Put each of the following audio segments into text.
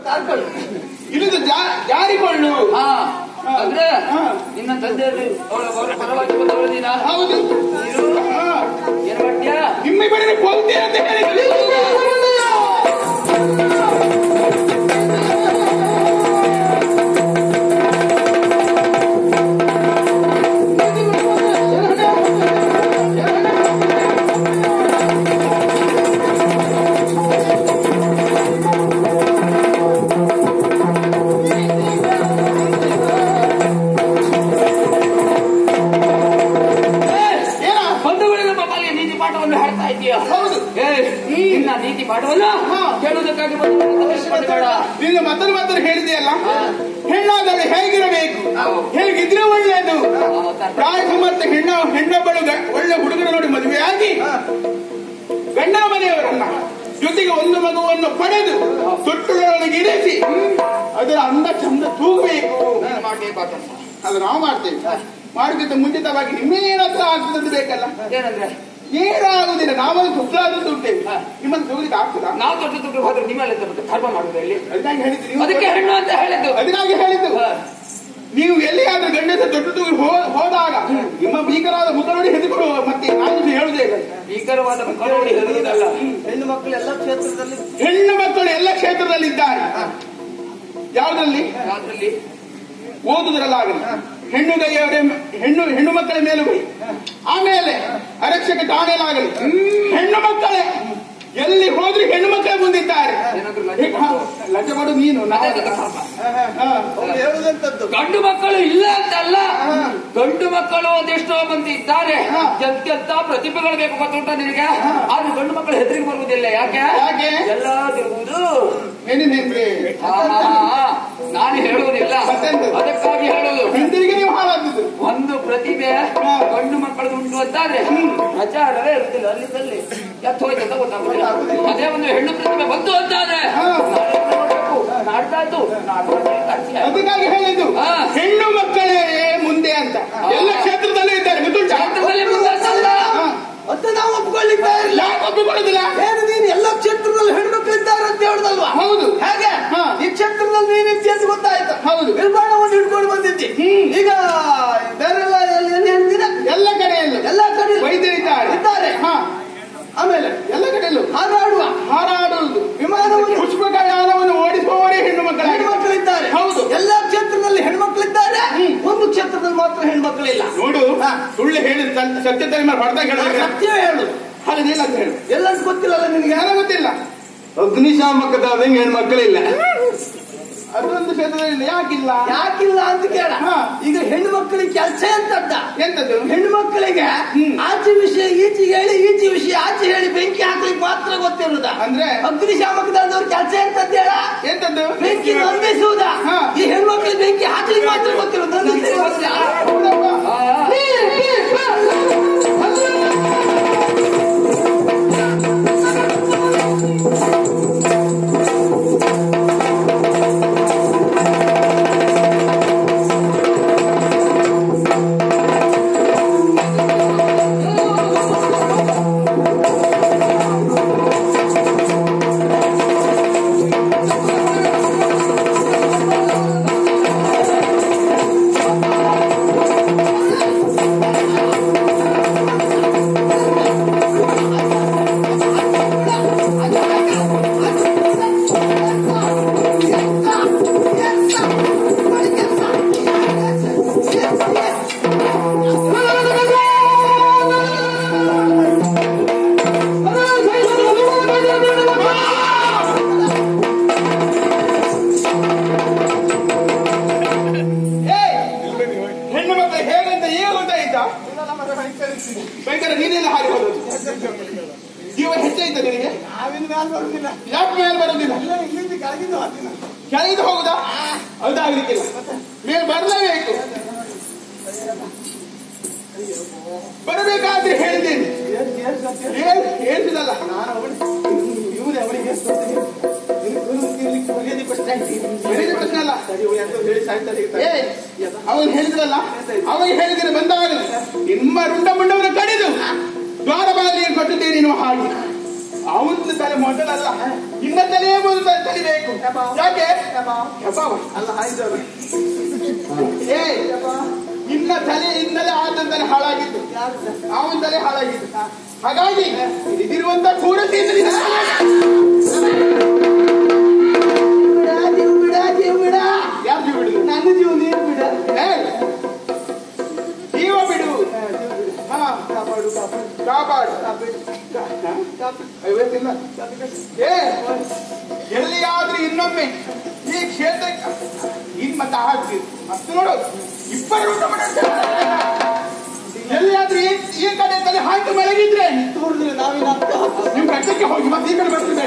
ತಾರ್ಕೊಳ್ಳು ಇಳಿದು ಜಾ- ಜಾರಿಕೊಳ್ಳು ಹಾ ಅಂದ್ರೆ ಹಾ. ನಿನ್ನ ತಂದೆಯಲ್ಲಿ ಅವಳ ಅವರ ಪರವಾಗಿ ಬಂದವಳು ನೀನ ಹೌದು ಹಾ. ಏನ್ ಮಾಡ್ತೀಯಾ ನಿಮ್ಮ ಕಡೆ ಕೊಲ್ತೆ ಅಂತ ಹೇಳಿ ಏನ ಬಂಧುಗಳಿಗೆ ನಮ್ಮ ಪಾಲಿಗೆ ನೀತಿ ಪಾಠವನ್ನು ಹೇಳ್ತಾ ಇದೀಯ ಹೌದು. ಏ ನಿನ್ನ ನೀತಿ ಪಾಠವನ್ನ ಹಾ. ಕೇಳುವುದಕ್ಕಾಗಿ ಬಂದು ಬೇಡ ನಿನ್ನ ಮತ್ತೊಂದು ಮಾತನ್ನು ಹೇಳಿದೆಯಲ್ಲ ಹಾ. ಹೆಣ್ಣಾದವಳು ಹೇಗಿರಬೇಕು ಹೌದು. ಹೇಗಿದ್ರೆ ಒಳ್ಳೆಯದು ಹೌದು. ಪ್ರಾಯ ಸಮರ್ಥ ಹೆಣ್ಣ ಹೆಣ್ಣೊಬ್ಬಳು ಗ- ಒಳ್ಳೆ ಹುಡುಗನ ನೋಡಿ ಮದುವೆಯಾಗಿ ಗಂಡ ಮನೆಯವರನ್ನ ಜೊತೆಗೆ ಒಂದು ಮಗುವನ್ನು ಪಡೆದು ತೊಟ್ಟುಗಳೊಳಗೆ ಇರಿಸಿ ಅದರ ಅಂದ ಚಂದ ತೂಗಬೇಕು ಮಾಡ್ಬೇಕು ಆ ಕೆಲಸ ಅದು ನಾವು ಮಾಡ್ತೇವೆ ಮಾಡೋದಕ್ಕಿಂತ ಮುಂಚಿತವಾಗಿ ನಿಮ್ಮೇನ ಹತ್ರ ಆಗ್ತದೆ ಬೇಕಲ್ಲ ಏನಂದ್ರೆ ಏನಾಗುದಿಲ್ಲ ನಾವಲ್ಲಿ ಸುಖಲಾದದ್ದು ಉಂಟೇವೆ ಹಾ. ನಿಮ್ಮನ್ನು ತೋಗಲಿಕ್ಕೆ ಆಗ್ತದಾ ನಾವು ದೊಡ್ಡ ದುಡ್ಡು ಹೋದ್ರೆ ನಿಮ್ಮೆಲ್ಲ ಧರ್ಮ ಮಾಡುದು ಇಲ್ಲಿ ಅದಕ್ಕಾಗಿ ಹೇಳಿದ್ದು ನೀವು ಅದಕ್ಕೆ ಹೆಣ್ಣು ಅಂತ ಹೇಳಿದ್ದು ಅದಕ್ಕಾಗಿ ಹೇಳಿದ್ದು ಹಾ. ನೀವು ಎಲ್ಲಿಯಾದ್ರೂ ಗಂಡಸ ದೊಡ್ಡ ತೂಗಿ ಹೋ- ಹೋದಾಗ ನಿಮ್ಮ ಭೀಕರವಾದ ಮುಖ ನೋಡಿ ಹೆದೆಕೊಡುವ ಮತ್ತೆ ನಾನು ಹೇಳುದೇ ಇಲ್ಲ ಭೀಕರವಾದ ಮುಖ ನೋಡಿ ಹೆದರುವುದಲ್ಲ ಹೆಣ್ಣು ಮಕ್ಕಳು ಎಲ್ಲ ಕ್ಷೇತ್ರದಲ್ಲಿ ಹೆಣ್ಣು ಮಕ್ಕಳು ಎಲ್ಲ ಕ್ಷೇತ್ರದಲ್ಲಿ ಇದ್ದಾರೆ ಯಾವುದ್ರಲ್ಲಿ ರಾತ್ರಲ್ಲಿ ಓದುವುದರಲ್ಲಾಗಲಿ ಹೆಣ್ಣು ಕೈಯವರೇ ಹೆಣ್ಣು ಹೆಣ್ಣು ಮಕ್ಕಳ ಮೇಲುಗೈ ಆಮೇಲೆ ಆರಕ್ಷಕ ಠಾಣೆಲಾಗಲಿ ಹೆಣ್ಣು ಮಕ್ಕಳೇ ಎಲ್ಲಿ ಹೋದ್ರೂ ಹೆಣ್ಣು ಮಕ್ಕಳೇ ಮುಂದಿದ್ದಾರೆ ಏನಾದ್ರೂ ಲಜ್ಜೆ ಹಾ, ಲಜ್ಜೆ ಮಾಡು ನೀನು ನಾವು ಅದೇ ಧರ್ಮ. ಹಾ. ಅವ್ರು ಹೇಳುದಂತದ್ದು ಗಂಡು ಮಕ್ಕಳು ಇಲ್ಲ ಅಂತಲ್ಲ ಗಂಡು ಮಕ್ಕಳು ಅದೆಷ್ಟೋ ಮಂದಿ ಇದ್ದಾರೆ ಹಾ. ಎಂತೆಂತ ಪ್ರತಿಭೆಗಳು ಬೇಕು ಗೊತ್ತುಂಟ ನಿನಗೆ ಆದ್ರೆ ಗಂಡು ಮಕ್ಕಳು ಹೆದರಿಗೆ ಬರುವುದಿಲ್ಲ ಯಾಕೆ ಯಾಕೆ? ಎಲ್ಲ ತಿರುಗುವುದು ಏನೇನೇನ್ರಿ ಆ, ಆ, ಆ, ನಾನು ಹೇಳುವುದಿಲ್ಲ ಮತ್ತೆಂತ? ಅದಕ್ಕಾಗಿ ಹೇಳುದು ಹಿಂದಿರಿಗೆ ನೀವು ಹಾಳಾದದ್ದು ಒಂದು ಪ್ರತಿಭೆ ಹಾ. ಗಂಡು ಮಕ್ಕಳದು ಉಂಟು ಅಂತಾದ್ರೆ ಪ್ರಚಾರವೇ ಇರುತ್ತಿಲ್ಲ ಅಲ್ಲಿಂದಲ್ಲಿ ಎತ್ತು ಹೋಯ್ತು ಅಂತ ಗೊತ್ತಾಗುದಿಲ್ಲ ಅದೇ ಒಂದು ಹೆಣ್ಣು ಪ್ರತಿಭೆ ಬಂತು ಅಂತಾದ್ರೆ ಹಾ. ನೋಡ್ಬೇಕು ನಾಡ್ದಾಯ್ತು ನಾಡ್ದಾಯ್ತು ಅದಕ್ಕಾಗಿ ಹೇಳಿದ್ದು ಹಾ. ಹೆಣ್ಣು ಮಕ್ಕಳೇ ಮುಂದೆ ಅಂತ ಎಲ್ಲ ಕ್ಷೇತ್ರದಲ್ಲೂ ಇದ್ದಾರೆ ಗೊತ್ತುಂಟಾ ಕ್ಷೇತ್ರದಲ್ಲಿ ಮುಂದಾಸಲ್ಲ ಹಾ. ಅಂತ ನಾವು ಒಪ್ಕೊಳ್ಳಿಕ್ಕೆ ಇಲ್ಲ ಯಾಕೆ ಒಪ್ಪಿಕೊಳ್ಳುದಿಲ್ಲ ಏನು ನೀನು ಎಲ್ಲ ಕ್ಷೇತ್ರದಲ್ಲಿ ಹೆಣ್ಮಕ್ಳು ಇದ್ದಾರೆ ಅಂತ ಹೇಳುದಲ್ವಾ ಹೌದು ಹೇಗೆ ಹಾ. ಈ ಕ್ಷೇತ್ರದಲ್ಲಿ ನೀನು ಇದ್ದಿ ಅಂತ ಗೊತ್ತಾಯ್ತು ಹೌದು. ನಿರ್ಮಾಣವನ್ನು ಹಿಡ್ಕೊಂಡು ಬಂದಿದ್ದಿ ಈಗ ಬೇರೆಲ್ಲ ಎಲ್ಲಿ ಎಲ್ಲಿ ಹೇಳ್ತೀರಾ ಎಲ್ಲ ಕಡೆಯಲ್ಲೂ ಎಲ್ಲ ಕಡೆ ವೈದ್ಯರಿದ್ದಾರೆ ಇದ್ದಾರೆ ಹಾ ಆಮೇಲೆ ಎಲ್ಲ ಕಡೆಯಲ್ಲೂ ಹಾರಾಡುವ ಹಾರಾಡುವುದು ವಿಮಾನವನ್ನು ಪುಷ್ಪಕಯಾನವನ್ನು ಓಡಿಸುವವರೇ ಹೆಣ್ಣು ಮಕ್ಕಳಾಗಿ ಹೆಣ್ಮಕ್ಳಿದ್ದಾರೆ ಹೌದು. ಎಲ್ಲಾ ಕ್ಷೇತ್ರದಲ್ಲಿ ಹೆಣ್ಮಕ್ಳಿದ್ದಾರೆ ಒಂದು ಕ್ಷೇತ್ರದಲ್ಲಿ ಮಾತ್ರ ಹೆಣ್ಮಕ್ಳಿಲ್ಲ ನೋಡು ಸುಳ್ಳು ಹೇಳಿದ ಸತ್ಯ- ಸತ್ಯದಲ್ಲಿ ಮೇಲೆ ಹೊಡೆದಾಗ ನಾನು ಹೇಳಿದ್ರೆ ಸತ್ಯ ಹೇಳು ಹಾಗೆ ಏನಂತ ಹೇಳು ಎಲ್ಲರೂ ಗೊತ್ತಿಲ್ಲಲ್ಲ ನಿನಗೆ ಯಾರ ಗೊತ್ತಿಲ್ಲ ಅಗ್ನಿಶಾಮಕದಾದಂಗೆ ಹೆಣ್ಮಕ್ಳಿಲ್ಲ ಅದೊಂದು ಕ್ಷೇತ್ರದಲ್ಲಿ ಯಾಕಿಲ್ಲ ಯಾಕಿಲ್ಲ ಅಂತ ಕೇಳ ಹಾ. ಈಗ ಹೆಣ್ಣು ಮಕ್ಕಳಿಗೆ ಕೆಲಸ ಎಂತದ್ದ ಎಂತದ್ದು ಹೆಣ್ಣು ಮಕ್ಕಳಿಗೆ ಹ್ಮ್. ಆಚೆ ವಿಷಯ ಈಚೆ ಹೇಳಿ ಈಚೆ ವಿಷಯ ಆಚೆ ಹೇಳಿ ಬೆಂಕಿ ಹಾಕ್ಲಿಕ್ಕೆ ಮಾತ್ರ ಗೊತ್ತಿರುದ ಅಂದ್ರೆ? ಅಗ್ನಿಶಾಮಕದವ್ರ ಕೆಲಸ ಎಂತದ್ದು ಹೇಳ ಎಂತದ್ದು ಬೆಂಕಿ ನಂದಿಸುವುದ ಹಾ. ಈ ಹೆಣ್ಮಕ್ಳಿಗೆ ಬೆಂಕಿ ಹಾಕ್ಲಿಕ್ಕೆ ಮಾತ್ರ ಗೊತ್ತಿರೋದು ನಂದಿಸ್ಲಿಕ್ಕೆ ಗೊತ್ತಿಲ್ಲ. ಹೌದಪ್ಪ. ಏಯ್! ಹೆಣ್ಣು ಮಕ್ಕಳು ಹೇಗಂತ ಈಗ ಗೊತ್ತಾಯ್ತಾ ಭಯಂಕರ ನೀನೆಲ್ಲ ಹಾರಿ ಹೋದದ್ದು ಜೀವ ಹೆಚ್ಚಾಯ್ತಾ ನಿನಗೆ ಯಾಕೆ ಮೇಲೆ ಬರುದಿಲ್ಲ ಕೆಳಗಿದ್ದು ಹೋಗುದಾ ಅದಾಗ್ಲಿಕ್ಕಿಲ್ಲ ಮೇಲೆ ಬರಲೇಬೇಕು ಬರಬೇಕಾದ್ರೆ ಹೇಳಿದ್ದೇನೆ ಹೇಳ್ತಿದಲ್ಲ ಇವನೇ ಅವನಿಗೆ ಹೇಳಿದ ಪ್ರಶ್ನೆ ಅಲ್ಲ ಏ, ಅವನು ಹೇಳಿದ್ರಲ್ಲ ಅವನು ಹೇಳಿದ್ರೆ ಬಂದಾಗ ನಿಮ್ಮ ರುಂಡ ಮುಂಡವನ್ನು ಕಡಿದು ದ್ವಾರ ಬಾಗಿಲಿಗೆ ಕೊಟ್ಟಿದ್ದೇನೆ ನೀವು ಹಾಗೆ ಅವನ ತಲೆ ಮೊದಲಲ್ಲ ಇನ್ನ ತಲೆಯೇ ಬಂದು ತಲಿಬೇಕು ಯಾಕೆ ಹೆಬ್ಬಾವ. ಅಲ್ಲ ಆಯ್ತು ಏ ಇನ್ನ ತಲೆ ಇನ್ನಲೇ ಆದಂತಲೇ ಹಾಳಾಗಿದ್ದು ಅವನ ತಲೆ ಹಾಳಾಗಿದ್ದು ಹಾಗಾಗಿ ಇದಿರುವಂತ ಕೂರತಿ ಬಿಡ ಜೀವ ಬಿಡ ಜೀವ ಬಿಡ ಯಾರು ಬಿಡುದು ನನ್ನ ಜೀವ ನೀನು ಬಿಡ ಏ, ಜೀವ ಬಿಡು ಹಾ ಕಾಪಾಡು ಕಾಪಾಡು ಕಾಪಾಡು ಕಾಪಾಡು ಐವತ್ತಿಲ್ಲ ಏ ಎಲ್ಲಿಯಾದ್ರೂ ಇನ್ನೊಮ್ಮೆ ಈ ಕ್ಷೇತ್ರಕ್ಕೆ ಇನ್ ಮತ್ತೆ ಹಾಕಿ ಮತ್ತೆ ನೋಡು ಇಬ್ಬರು ಊಟ ಮಾಡೋದು. ಎಲ್ಲಿಯಾದ್ರೂ ಈ ಈ ಕಡೆ ತಲೆ ಹಾಕಿ ಮಲಗಿದ್ರೆ ತೋರಿದ್ರೆ ನಾವಿನ ಅರ್ಥ ನಿಮ್ ಕಟ್ಟಕ್ಕೆ ಹೋಗಿ ಮತ್ತೆ ಈ ಕಡೆ ಬರ್ತಿದ್ದೆ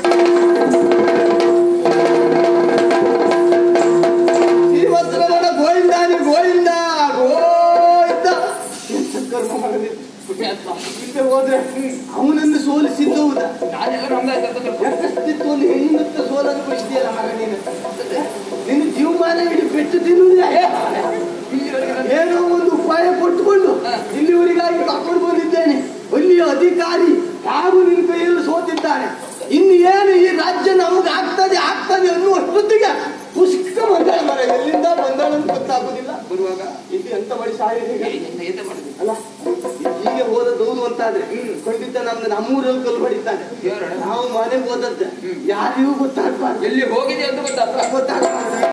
ಶ್ರೀಮಂತರಗಡ ಗೋವಿಂದ ನೀ ಗೋವಿಂದ ಗೋವಿಂದ ಎಂತ ಕರ್ಮ ಮಾಡಿದೆ. ಹಿಂದೆ ಹೋದ್ರೆ ಅವನನ್ನು ಸೋಲಿಸಿದ್ದವುದ ನಾನೆಲ್ಲ ನಮ್ದಾಯ್ತು ಯಾಕಷ್ಟಿತ್ತು ಹೆಣ್ಣಿನತ್ತ ಸೋಲನ್ನು ಕೊಡಿಸಿದೆಯಲ್ಲ ಮಗ ನೀನು ನಿನ್ನ ಜೀವಮಾನ ಇಡೀ ಪೆಟ್ಟು ತಿನ್ನುವುದಿಲ್ಲ ಏನೋ ಒಂದು ಉಪಾಯ ಕೊಟ್ಟುಕೊಂಡು ಇಲ್ಲಿವರೆಗಾಗಿ ಕರ್ಕೊಂಡು ಬಂದಿದ್ದೇನೆ ಅಲ್ಲಿಯ ಅಧಿಕಾರಿ ಯಾರು ನಿನ್ನ ಕೈಯಲ್ಲಿ ಸೋತಿದ್ದಾನೆ ಇನ್ನು ಏನು ಈ ರಾಜ್ಯ ನಮಗೆ ಆಗ್ತದೆ ಆಗ್ತದೆ ಅನ್ನುವಷ್ಟೊತ್ತಿಗೆ ಪುಷ್ಕ ಮಂಗಳ ಮರ ಎಲ್ಲಿಂದ ಬಂದಳು ಅಂತ ಗೊತ್ತಾಗುದಿಲ್ಲ ಬರುವಾಗ ಇದು ಎಂತ ಮಾಡಿ ಸಾಯಿದೆ ಎಂತ ಮಾಡುದು ಅಲ್ಲ ಹೀಗೆ ಹೋದದ್ದು ಹೌದು ಅಂತಾದ್ರೆ ಖಂಡಿತ ನಮ್ದು ನಮ್ಮೂರಲ್ಲಿ ಕಲ್ಲು ಹೊಡಿತಾನೆ ದೇವರಣ್ಣ. ನಾವು ಮನೆಗೆ ಹೋದದ್ದು ಯಾರಿಗೂ ಗೊತ್ತಾಗ್ಬಾರ್ದು ಎಲ್ಲಿ ಹೋಗಿದೆ ಅಂತ ಗೊತ್ತಾಗ್ತದೆ ಗೊತ್ತಾಗ್ಬಾರ್ದು